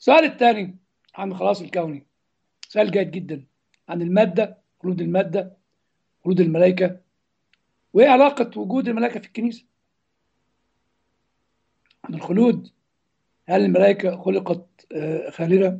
السؤال الثاني عن الخلاص الكوني سؤال جيد جدا عن المادة خلود المادة خلود الملائكة وإيه علاقة وجود الملائكة في الكنيسة عن الخلود هل الملائكة خلقت آه، خالدة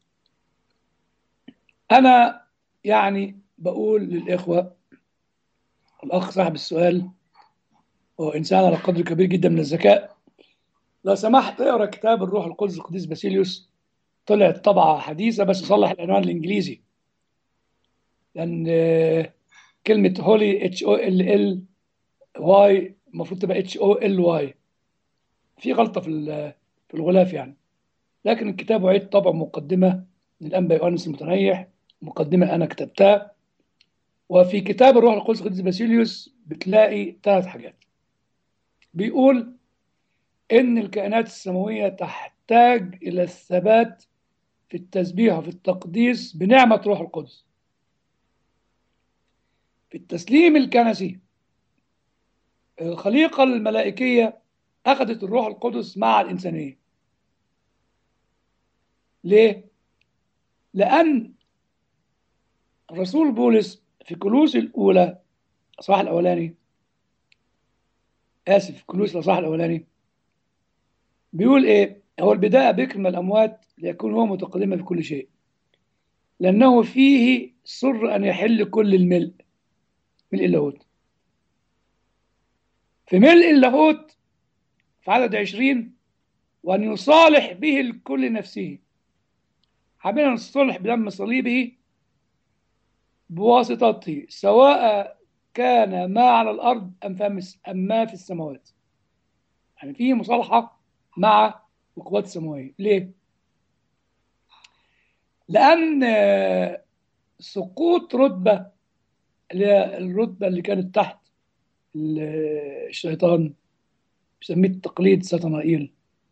أنا يعني بقول للإخوة الأخ صاحب السؤال هو إنسان على قدر كبير جدا من الذكاء لو سمحت اقرا كتاب الروح القدس القديس باسيليوس طلعت طبعة حديثة بس صلح العنوان الإنجليزي لأن آه، كلمة هولي اتش او ال ال واي المفروض تبقى اتش او ال واي في غلطة في ال- في الغلاف يعني لكن الكتاب عيد طبع مقدمة من الأنبا يوحنس المتنيح مقدمة أنا كتبتها وفي كتاب الروح القدس القديس باسيليوس بتلاقي ثلاث حاجات بيقول إن الكائنات السماوية تحتاج إلى الثبات في التسبيح وفي التقديس بنعمة روح القدس في التسليم الكنسي الخليقة الملائكية أخذت الروح القدس مع الإنسانية ليه؟ لأن الرسول بولس في كلوس الأولى الأصحاح الأولاني آسف كلوس الأصحاح الأولاني بيقول إيه؟ هو البداية بكر من الأموات ليكون هو متقدما في كل شيء لأنه فيه سر أن يحل كل الملء ملء اللاهوت في ملء اللاهوت في عدد عشرين وأن يصالح به الكل نفسه حبينا الصلح بدم صليبه بواسطته سواء كان ما على الأرض أم فم- أم ما في السماوات يعني في مصالحة مع القوات السماوية ليه؟ لأن آه، سقوط رتبة اللي هي الرتبة اللي كانت تحت ال- الشيطان بيسميه التقليد ساتانائيل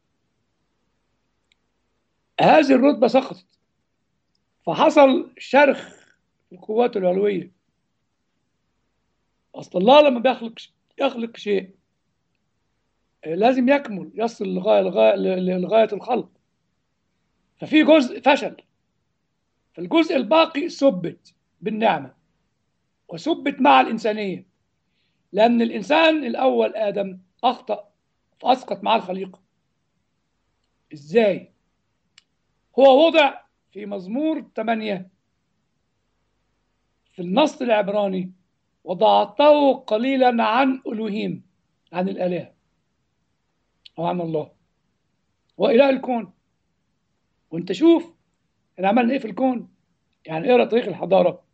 هذه الرتبة سقطت فحصل شرخ في القوات العلوية أصل الله لما بيخلق يخلق شيء آه، لازم يكمل يصل لغاية لغاية لغاية الخلق ففي جزء فشل فالجزء الباقي ثبت بالنعمة وثبت مع الإنسانية لأن الإنسان الأول آدم أخطأ فأسقط مع الخليقة إزاي؟ هو وضع في مزمور 8 في النص العبراني وضعته قليلا عن ألوهيم عن الآلهة أو عن الله وإله الكون وانت شوف احنا عملنا ايه في الكون يعني اقرا تاريخ الحضاره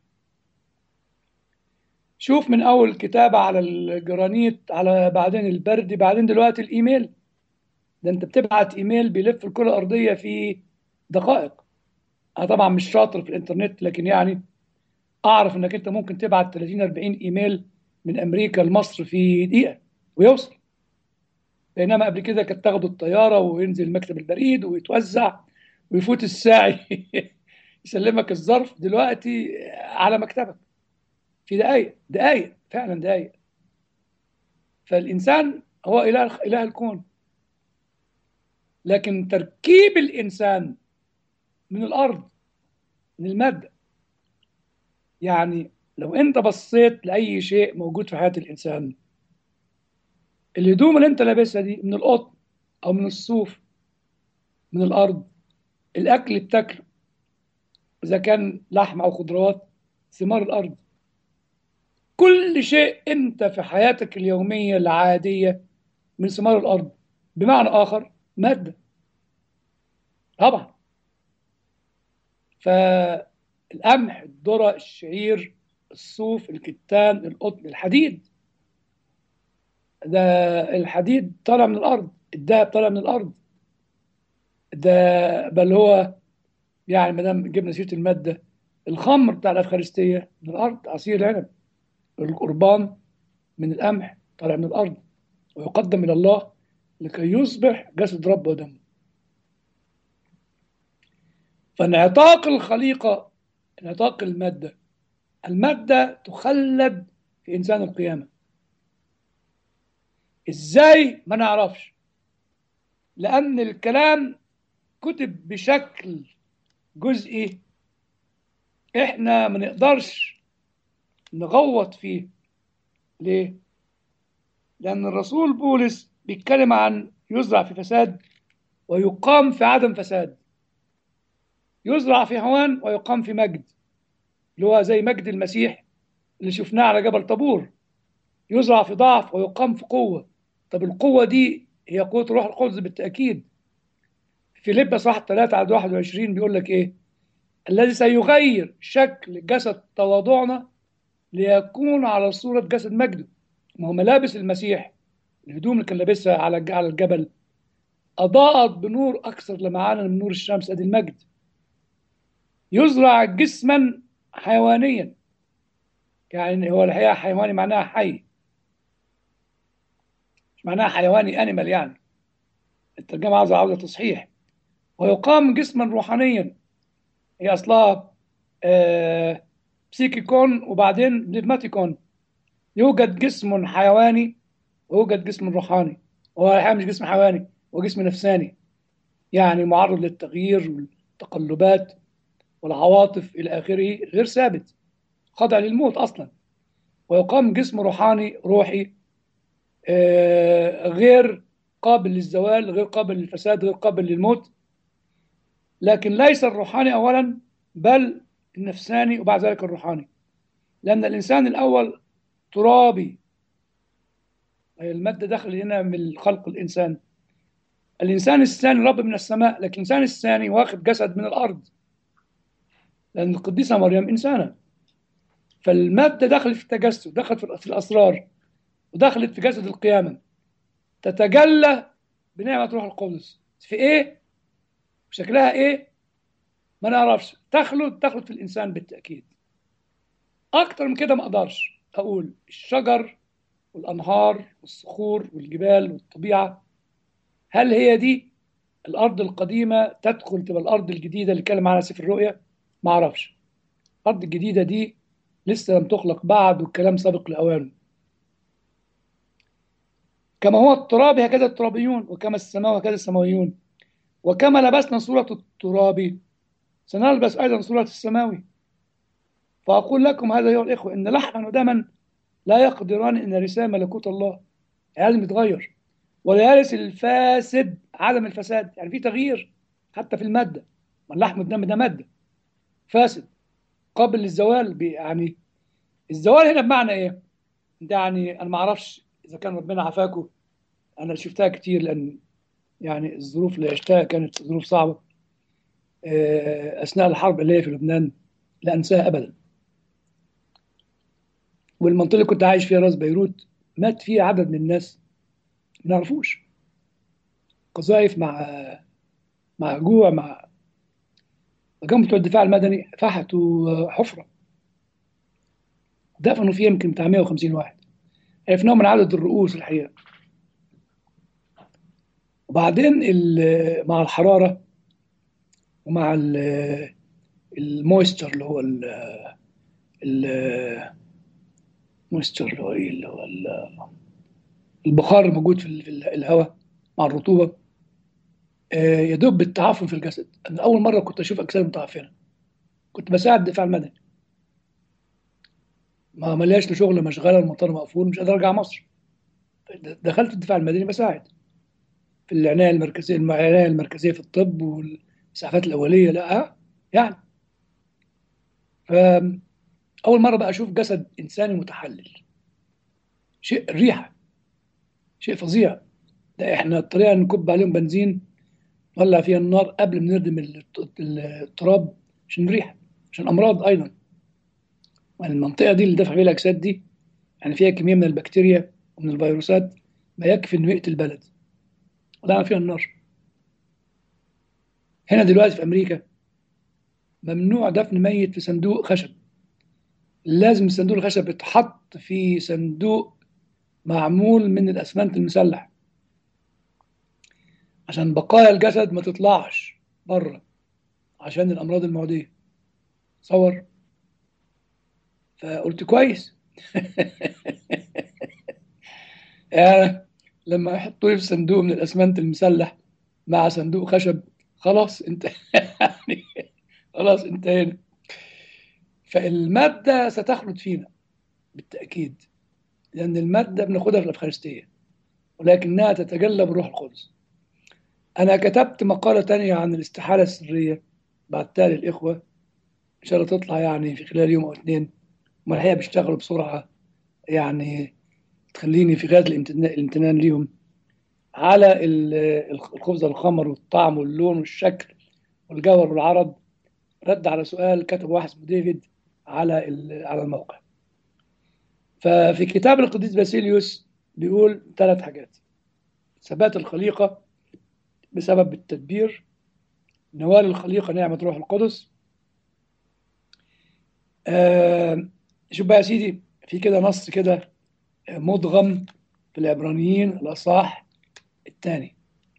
شوف من اول كتابه على الجرانيت على بعدين البرد بعدين دلوقتي الايميل ده انت بتبعت ايميل بيلف الكره الارضيه في دقائق انا طبعا مش شاطر في الانترنت لكن يعني اعرف انك انت ممكن تبعت 30 40 ايميل من امريكا لمصر في دقيقه ويوصل بينما قبل كده كانت تاخده الطياره وينزل مكتب البريد ويتوزع ويفوت الساعي يسلمك الظرف دلوقتي على مكتبك في دقايق دقايق فعلا دقايق فالإنسان هو إله إله الكون لكن تركيب الإنسان من الأرض من المادة يعني لو أنت بصيت لأي شيء موجود في حياة الإنسان الهدوم اللي أنت لابسها دي من القطن أو من الصوف من الأرض الأكل اللي بتاكله إذا كان لحم أو خضروات ثمار الأرض كل شيء أنت في حياتك اليومية العادية من ثمار الأرض بمعنى آخر مادة طبعا فالقمح الذرة الشعير الصوف الكتان القطن الحديد ده الحديد طالع من الأرض الذهب طالع من الأرض ده بل هو يعني ما دام جبنا سيره الماده الخمر بتاع الافخارستيه من الارض عصير العنب القربان من القمح طالع من الارض ويقدم الى الله لكي يصبح جسد رب ودم فانعتاق الخليقه انعتاق الماده الماده تخلد في انسان القيامه ازاي ما نعرفش لان الكلام كتب بشكل جزئي احنا ما نقدرش نغوط فيه ليه؟ لأن الرسول بولس بيتكلم عن يزرع في فساد ويقام في عدم فساد يزرع في هوان ويقام في مجد اللي هو زي مجد المسيح اللي شفناه على جبل طابور يزرع في ضعف ويقام في قوة طب القوة دي هي قوة الروح القدس بالتأكيد في لبة صح 3 عدد 21 بيقول لك ايه الذي سيغير شكل جسد تواضعنا ليكون على صورة جسد مجده ما هو ملابس المسيح الهدوم اللي كان لابسها على على الجبل أضاءت بنور أكثر لمعانا من نور الشمس أدي المجد يزرع جسما حيوانيا يعني هو الحقيقة حيواني معناها حي مش معناها حيواني أنيمال يعني الترجمة عاوزة عاوزة تصحيح ويقام جسما روحانيا هي أصلها آه بسيكيكون وبعدين بليفماتيكون يوجد جسم حيواني ويوجد جسم روحاني هو الحقيقة مش جسم حيواني هو جسم نفساني يعني معرض للتغيير والتقلبات والعواطف إلى آخره غير ثابت خاضع للموت أصلا ويقام جسم روحاني روحي آه غير قابل للزوال غير قابل للفساد غير قابل للموت لكن ليس الروحاني أولا بل النفساني وبعد ذلك الروحاني لأن الإنسان الأول ترابي المادة دخل هنا من خلق الإنسان الإنسان الثاني رب من السماء لكن الإنسان الثاني واخد جسد من الأرض لأن القديسة مريم إنسانة فالمادة دخلت في التجسد دخلت في الأسرار ودخلت في جسد القيامة تتجلى بنعمة روح القدس في إيه؟ شكلها إيه؟ ما نعرفش تخلد تخلد في الإنسان بالتأكيد أكتر من كده ما أقدرش أقول الشجر والأنهار والصخور والجبال والطبيعة هل هي دي الأرض القديمة تدخل تبقى الأرض الجديدة اللي اتكلم عنها سفر الرؤيا ما أعرفش الأرض الجديدة دي لسه لم تخلق بعد والكلام سابق لأوانه كما هو التراب هكذا الترابيون وكما السماء هكذا السماويون وكما لبسنا صورة التراب سنلبس أيضا صورة السماوي فأقول لكم هذا أيها الإخوة إن لحما ودما لا يقدران أن يرثا ملكوت الله لازم يتغير ولا يرث الفاسد عدم الفساد يعني في تغيير حتى في المادة ما اللحم والدم ده مادة فاسد قابل للزوال يعني الزوال هنا بمعنى ايه؟ ده يعني انا ما اعرفش اذا كان ربنا عافاكم انا شفتها كتير لان يعني الظروف اللي عشتها كانت ظروف صعبه اثناء الحرب اللي هي في لبنان لا انساها ابدا والمنطقه اللي كنت عايش فيها راس بيروت مات فيها عدد من الناس ما نعرفوش قذائف مع مع جوع مع جم بتوع الدفاع المدني فحتوا حفره دفنوا فيها يمكن بتاع 150 واحد عرفناهم من عدد الرؤوس الحقيقه وبعدين مع الحراره ومع المويستر اللي هو المويستر اللي هو ايه اللي هو البخار الموجود في الهواء مع الرطوبه يا دوب بالتعفن في الجسد انا اول مره كنت اشوف اجساد متعفنه كنت بساعد الدفاع المدني ما ملياش لشغل مشغله المطار مقفول مش قادر ارجع مصر دخلت الدفاع المدني بساعد في العنايه المركزيه العنايه المركزيه في الطب والاسعافات الاوليه لا يعني اول مره بقى اشوف جسد انساني متحلل شيء الريحه شيء فظيع ده احنا الطريقه نكب عليهم بنزين نولع فيها النار قبل ما نردم التراب عشان الريحه عشان امراض ايضا المنطقه دي اللي دفع فيها الاجساد دي يعني فيها كميه من البكتيريا ومن الفيروسات ما يكفي انه يقتل البلد ولعنا فيها النار هنا دلوقتي في امريكا ممنوع دفن ميت في صندوق خشب لازم الصندوق الخشب يتحط في صندوق معمول من الاسمنت المسلح عشان بقايا الجسد ما تطلعش بره عشان الامراض المعديه تصور فقلت كويس يعني لما يحطوا لي في صندوق من الاسمنت المسلح مع صندوق خشب خلاص انت يعني خلاص انتهينا فالمادة ستخلد فينا بالتأكيد لأن المادة بناخدها في الأفخارستية ولكنها تتجلى بالروح القدس أنا كتبت مقالة تانية عن الاستحالة السرية بعتها للإخوة إن شاء الله تطلع يعني في خلال يوم أو اتنين هم الحقيقة بيشتغلوا بسرعة يعني تخليني في غاية الامتنان, الامتنان ليهم على ال- الخبز الخمر والطعم واللون والشكل والجوهر والعرض رد على سؤال كتبه واحد اسمه ديفيد على ال- على الموقع ففي كتاب القديس باسيليوس بيقول ثلاث حاجات ثبات الخليقة بسبب التدبير نوال الخليقة نعمة روح القدس آه شوف بقى يا سيدي في كده نص كده مدغم في العبرانيين الأصح الثاني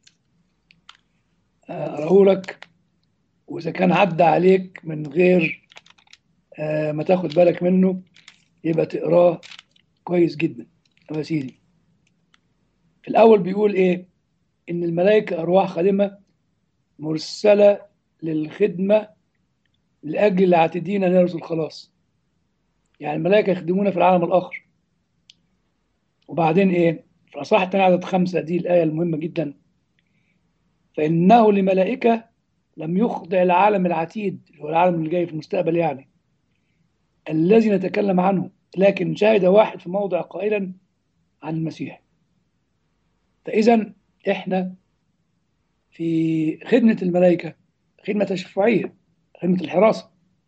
أقرأه لك وإذا كان عدى عليك من غير آه ما تاخد بالك منه يبقى تقراه كويس جدا يا سيدي في الأول بيقول إيه إن الملائكة أرواح خادمة مرسلة للخدمة لأجل العاتدين أن يرثوا الخلاص يعني الملائكة يخدمونا في العالم الآخر وبعدين إيه في الأصحاح الثاني عدد خمسة دي الآية المهمة جدا فإنه لملائكة لم يخضع العالم العتيد اللي هو العالم اللي جاي في المستقبل يعني الذي نتكلم عنه لكن شاهد واحد في موضع قائلا عن المسيح فإذا إحنا في خدمة الملائكة خدمة تشفعية خدمة الحراسة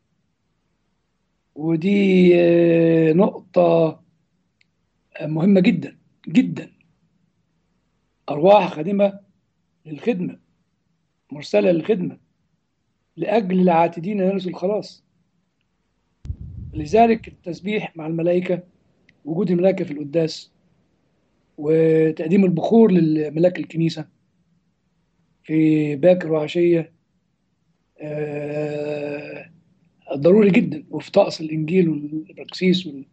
ودي آه، نقطة مهمة جدا جدا أرواح خادمة للخدمة مرسلة للخدمة لأجل العاتدين يرثوا الخلاص لذلك التسبيح مع الملائكة وجود الملائكة في القداس وتقديم البخور لملاك الكنيسة في باكر وعشية آه، ضروري جدا وفي طقس الإنجيل والبراكسيس وال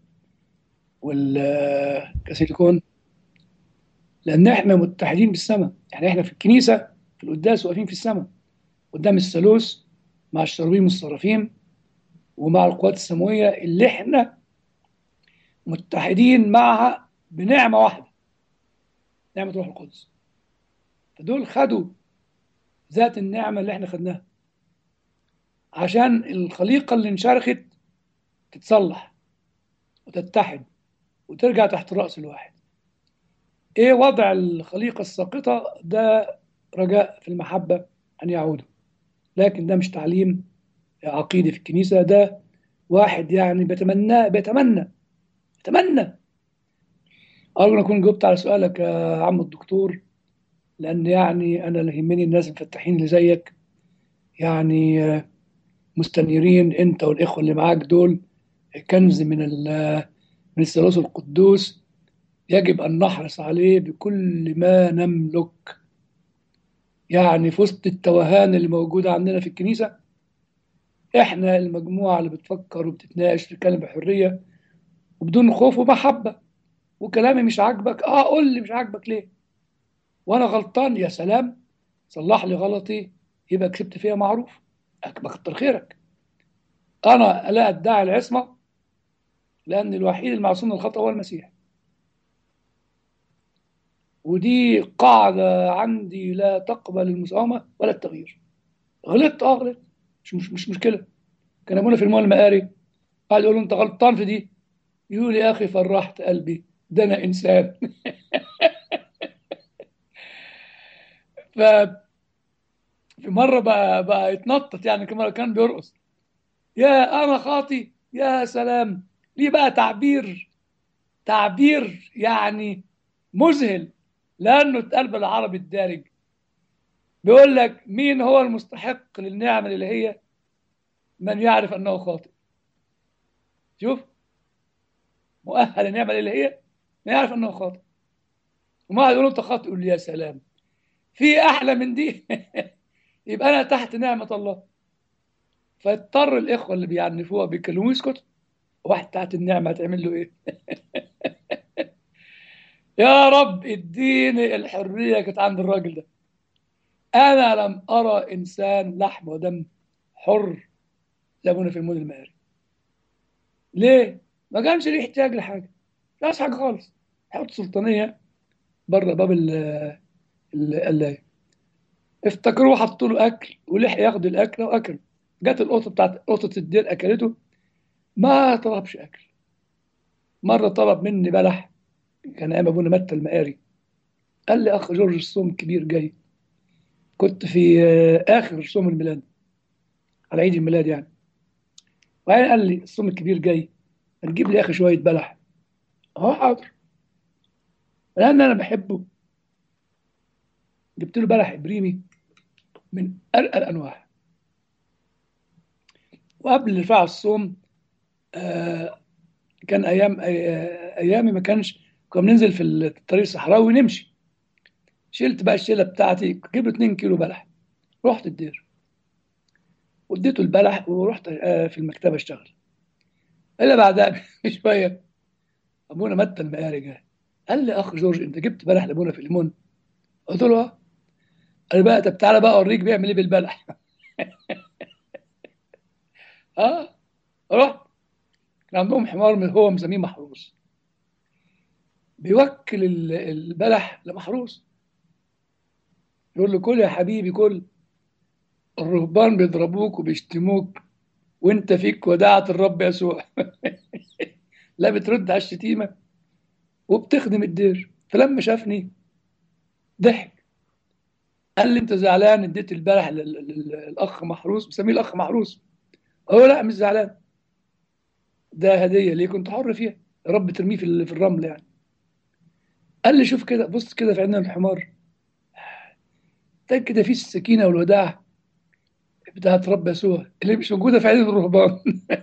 والكاثوليكون لأن احنا متحدين بالسماء يعني احنا في الكنيسة في القداس واقفين في السماء قدام الثالوث مع الشرابيم والصرافيم ومع القوات السماوية اللي احنا متحدين معها بنعمة واحدة نعمة روح القدس فدول خدوا ذات النعمة اللي احنا خدناها عشان الخليقة اللي انشرخت تتصلح وتتحد وترجع تحت الرأس الواحد ايه وضع الخليقة الساقطة ده رجاء في المحبة أن يعودوا لكن ده مش تعليم عقيدي في الكنيسة ده واحد يعني بيتمنى بيتمنى بيتمنى أرجو أن أكون جاوبت على سؤالك يا عم الدكتور لأن يعني أنا اللي يهمني الناس المفتحين اللي زيك يعني آه، مستنيرين أنت والإخوة اللي معاك دول كنز من ال- من الثالوث القدوس يجب أن نحرص عليه بكل ما نملك يعني في وسط التوهان اللي موجودة عندنا في الكنيسة احنا المجموعة اللي بتفكر وبتتناقش تتكلم بحرية وبدون خوف ومحبة وكلامي مش عاجبك اه قول لي مش عاجبك ليه وانا غلطان يا سلام صلح لي غلطي يبقى كسبت فيها معروف أكبر كتر خيرك انا لا ادعي العصمة لان الوحيد المعصوم من الخطأ هو المسيح ودي قاعدة عندي لا تقبل المساومة ولا التغيير غلطت اه غلطت مش مش مش مشكلة كان ابونا في المول المقاري قاعد يقول له انت غلطان في دي يقول يا اخي فرحت قلبي ده انا انسان ف في مرة بقى, بقى يتنطط يعني كمان كان بيرقص يا انا خاطي يا سلام ليه بقى تعبير تعبير يعني مذهل لانه اتقال بالعربي الدارج بيقول لك مين هو المستحق للنعمة الإلهية من يعرف أنه خاطئ شوف مؤهل النعمة الإلهية من يعرف أنه خاطئ وما يقول أنت خاطئ يقول لي يا سلام في أحلى من دي يبقى أنا تحت نعمة الله فاضطر الإخوة اللي بيعنفوها بيكلموه يسكت واحد تحت النعمة هتعمل له إيه يا رب اديني الحرية كانت عند الراجل ده أنا لم أرى إنسان لحم ودم حر زي أبونا في المول المائري ليه؟ ما كانش ليه احتياج لحاجة لا عايز حاجة خالص حط سلطانية بره باب ال- القلاية افتكروه حطوا له أكل ولحق ياخد الأكل وأكل جت القطة بتاعت قطة الديل أكلته ما طلبش أكل مرة طلب مني بلح كان أيام أبونا متى المقاري قال لي أخ جورج الصوم الكبير جاي كنت في آه، آخر صوم الميلاد على عيد الميلاد يعني وبعدين قال لي الصوم الكبير جاي هتجيب لي يا أخي شوية بلح أهو حاضر لأن أنا بحبه جبت له بلح إبريمي من أرقى الأنواع وقبل رفاع الصوم آه كان أيام آه أيامي ما كانش كنا بننزل في الطريق الصحراوي ونمشي شلت بقى الشيله بتاعتي جبت 2 كيلو بلح رحت الدير واديته البلح ورحت آه، في المكتبه اشتغل الا بعدها بشويه ابونا متى المقاري جه قال لي اخ جورج انت جبت بلح لابونا في الليمون قلت له اه قال لي بقى طب تعالى بقى اوريك بيعمل ايه بالبلح اه رحت كان عندهم حمار من هو مسميه محروس بيوكل ال- البلح لمحروس يقول له كل يا حبيبي كل الرهبان بيضربوك وبيشتموك وانت فيك وداعة الرب يسوع لا بترد على الشتيمة وبتخدم الدير فلما شافني ضحك قال لي انت زعلان اديت البلح لل- لل- للاخ محروس بسميه الاخ محروس هو لا مش زعلان ده هدية ليه كنت حر فيها يا رب ترميه في ال- في الرمل يعني قال لي شوف كده بص كده في عين الحمار ده كده فيه السكينة والوداع بتاعت رب يسوع اللي مش موجودة في عين الرهبان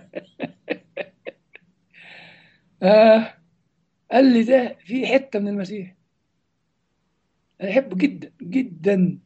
آه قال لي ده في حتة من المسيح أنا أحبه جدا جدا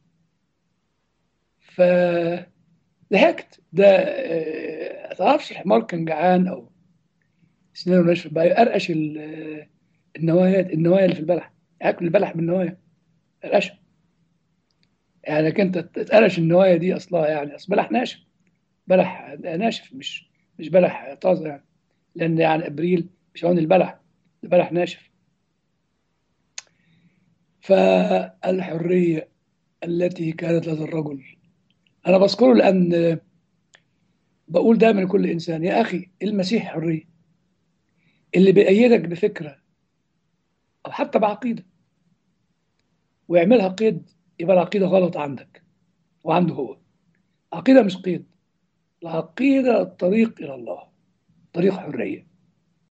فضحكت ده آه، تعرفش الحمار كان جعان أو سنانه ناشفة بقى يقرقش ال- آه، النوايا النوايا اللي في البلح ياكل البلح بالنوايا يقرقشها يعني كنت تقرش النوايا دي اصلها يعني اصل بلح ناشف بلح ناشف مش مش بلح طازه يعني لان يعني ابريل مش هون البلح ده بلح ناشف فالحريه التي كانت لدى الرجل انا بذكره لان بقول دايما لكل انسان يا اخي المسيح حريه اللي بيأيدك بفكره او حتى بعقيده ويعملها قيد يبقى العقيده غلط عندك وعنده هو عقيده مش قيد العقيده الطريق الى الله طريق حريه